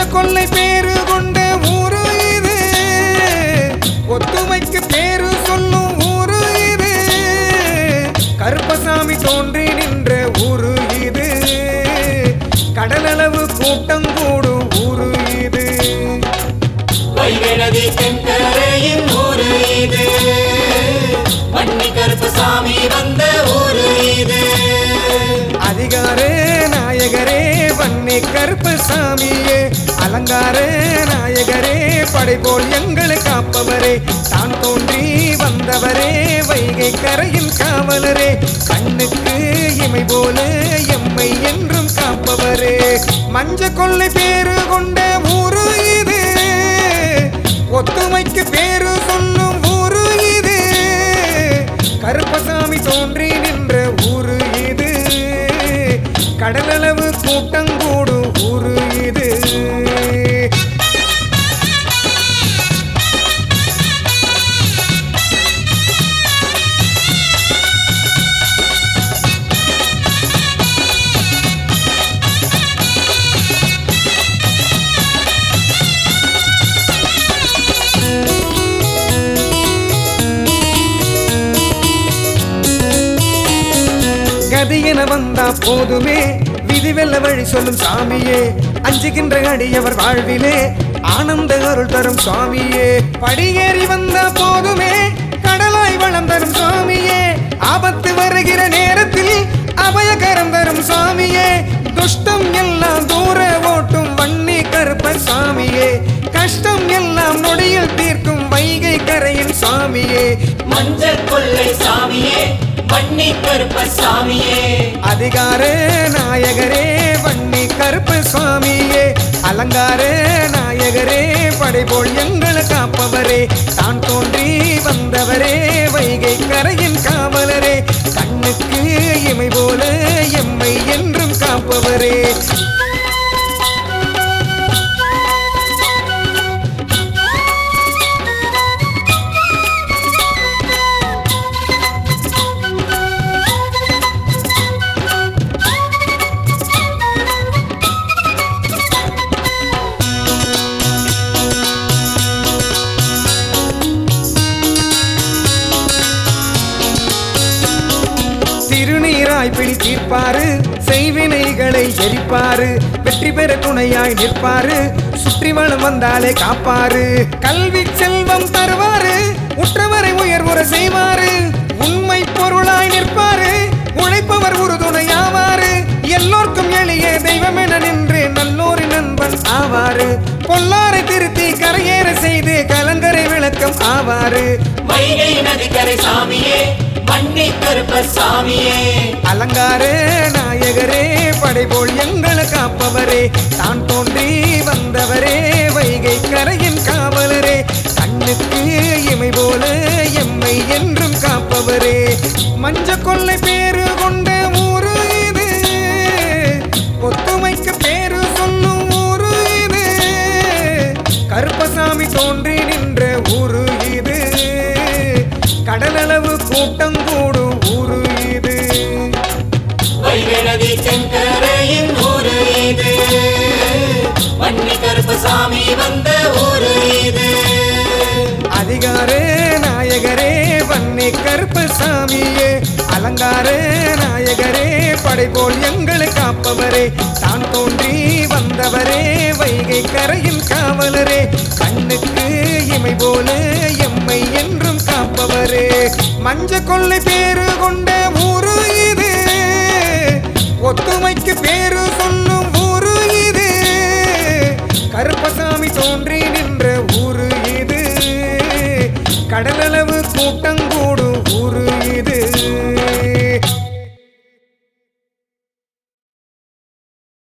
கொள்ளை பேரு கொண்ட ஊரு இது ஒத்துமைக்கு பேரு சொல்லும் ஊரு இது கருப்பசாமி தோன்றி நின்ற ஊரு இது கடலளவு கூட்டம் கூடும் ஊரு இது வைகநதி தென்கரையின் ஊரு இது வன்னி கருப்பசாமி வந்த ஊரு இது அதிகார நாயகரே வன்னி கருப்பசாமியே அலங்கார நாயகரே படைபோல் எங்களை காப்பவரே தான் தோன்றி வந்தவரே வைகை கரையின் காவலரே கண்ணுக்கு இமை போல எம்மை என்றும் காப்பவரே மஞ்ச கொள்ளை பேரு கொண்ட ஊரு இது ஒத்துமைக்கு பேரு சொல்லும் ஊரு இது கருப்பசாமி தோன்றி நின்ற ஊரு இது கடலளவு கூட்டம் கூடும் ஊரு இது கதி என வந்தா போதுமே விதி வெல்ல வழி சொல்லும் சாமியே அஞ்சுகின்ற அடியவர் வாழ்விலே ஆனந்த அருள் தரும் சுவாமியே படியேறி வந்தா போதுமே கடலாய் வளம் தரும் சுவாமியே ஆபத்து வருகிற நேரத்தில் அபயகரம் தரும் சுவாமியே துஷ்டம் எல்லாம் தூர ஓட்டும் வன்னி கருப்ப சாமியே கஷ்டம் எல்லாம் நொடியில் தீர்க்கும் வைகை கரையின் சாமியே மஞ்சள் கொள்ளை சாமியே வன்னி கருப்பசாமியே அதிகார நாயகரே வன்னி கருப்பு சுவாமியே அலங்கார நாயகரே படைபோல் எங்களை காப்பவரே தான் தோன்றி வந்தவரே வைகை கரையின் காவலரே கண்ணுக்கு இமை போல எம்மை என்றும் காப்பவரே திருநீராய் பிடி தீர்ப்பாரு செய்வினைகளை எரிப்பாரு வெற்றி பெற துணையாய் நிற்பாரு சுற்றி வளம் வந்தாலே காப்பாரு கல்வி செல்வம் தருவாரு உற்றவரை உயர்வுற செய்வாரு உண்மை பொருளாய் நிற்பாரு உழைப்பவர் உறுதுணையாவாரு எல்லோர்க்கும் எளிய தெய்வம் என நின்று நல்லோரின் நண்பன் ஆவாரு பொல்லாரை திருத்தி கரையேற செய்து கலங்கரை விளக்கம் ஆவாரு வைகை நதிக்கரை சாமியே வன்னி கருப்பசாமியே அலங்கார நாயகரே படைபோல் எங்களை காப்பவரே தான் தோன்றி வந்தவரே வைகை கரையின் காவலரே கண்ணுக்கு இமை போல எம்மை என்றும் காப்பவரே மஞ்ச கொள்ளை பேரு கொண்ட ஊரு இது ஒத்துமைக்கு பேரு சொல்லும் ஊரு இது கருப்பசாமி தோன்றி நின்ற ஊரு இது கடலளவு கூட்டம் கூடும் ஊரு இது வைகை நதி தென்கரையின் ஊரு இது வன்னி கருப்பசாமி வந்த ஊரு இது அதிகார நாயகரே வன்னி கருப்பசாமியே அலங்கார நாயகரே படைபோல் எங்களை காப்பவரே தான் தோன்றி வந்தவரே வைகை கரையின் காவலரே கண்ணுக்கு இமை போல எம்மை என்றும் காப்பவரே மஞ்ச கொள்ளை பேரு கொண்ட ஊரு இது ஒத்துமைக்கு பேரு சொல்லும் ஊரு இது கருப்பசாமி தோன்றி நின்ற ஊரு இது கடலளவு